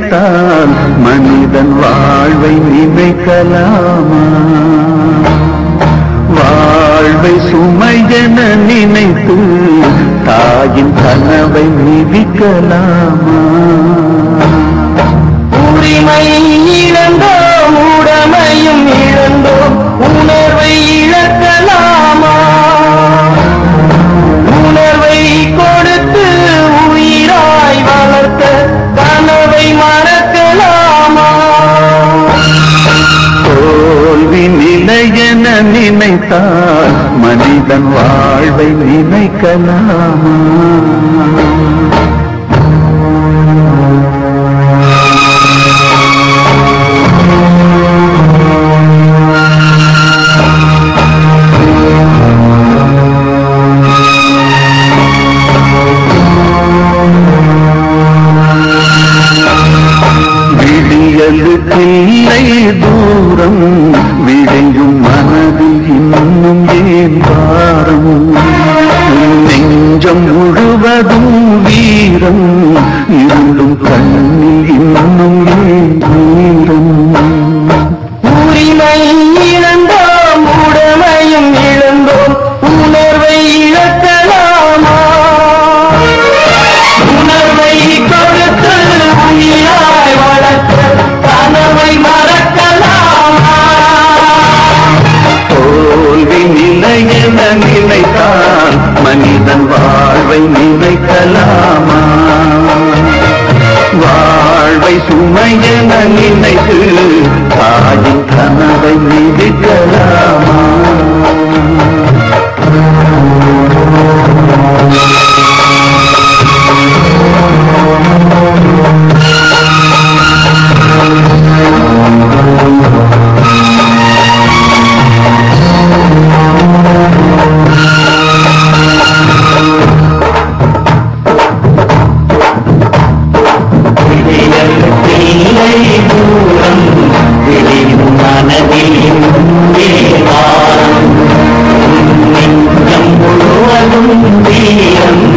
நினைத்தால் மனிதன் வாழ்வை நினைக்கலாமா வாழ்வை சுமையென நினைத்து தாயின் கனவை மிதிக்கலாமா உரிமை இழந்தோம் உடமையும் இழந்தோம் உணர்வை இழக்கலாமா உணர்வை கொடுத்து உயிராய் வளர்த்த கனவை மறக்கலாமா தோல்வி நிலையென நினைத்தால் மனிதன் வாழ்வை நினைக்கலாமா விடியலுக்கில்லை தூரம் விழையும் மனதில் இன்னும் ஏன் பாரம் உன் நெஞ்சம் முழுவதும் வீரம் இருளும் கண்ணில் இன்னும் ஏன் வீரம் உரிமை இழந்தோம் உடமையும் இழந்தோம் உணர்வை இழக்கலாமா உணர்வை கொடுத்து உயிராய் வளர்த்த கனவை மறக்கலாமா தோல்வி நிலையென நினைத்தால் மனிதன் வாழ்வை நினைக்கலாமா வாழ்வை சுமையென நினைத்து தாயின் கனவை மிதிக்கலாமா இல்லை தூரம் விழியும் மனதில் இங்கே வாரம் நெஞ்சம் முழுவதும் வீரம்